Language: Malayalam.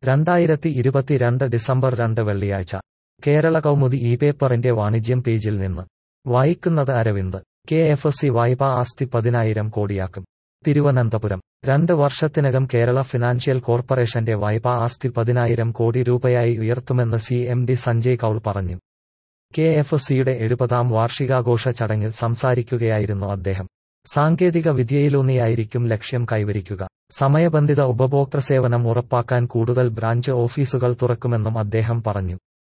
രണ്ടായിരത്തി ഇരുപത്തിരണ്ട് ഡിസംബർ രണ്ട് വെള്ളിയാഴ്ച കേരള കൗമുദി ഇ പേപ്പറിന്റെ വാണിജ്യം പേജിൽ നിന്ന് വായിക്കുന്നത് അരവിന്ദ് കെ എഫ് സി വായ്പ ആസ്തി പതിനായിരം കോടിയാക്കും തിരുവനന്തപുരം രണ്ട് വർഷത്തിനകം കേരള ഫിനാൻഷ്യൽ കോർപ്പറേഷന്റെ വായ്പാ ആസ്തി പതിനായിരം കോടി രൂപയായി ഉയർത്തുമെന്ന് C M D Sanjay Kaul പറഞ്ഞു കെ എഫ് സിയുടെ എഴുപതാം വാർഷികാഘോഷ ചടങ്ങിൽ സംസാരിക്കുകയായിരുന്നു അദ്ദേഹം സാങ്കേതിക വിദ്യയിലൂന്നിയായിരിക്കും ലക്ഷ്യം കൈവരിക്കുക സമയബന്ധിത ഉപഭോക്തൃ സേവനം ഉറപ്പാക്കാൻ കൂടുതൽ ബ്രാഞ്ച് ഓഫീസുകൾ തുറക്കുമെന്നും അദ്ദേഹം പറഞ്ഞു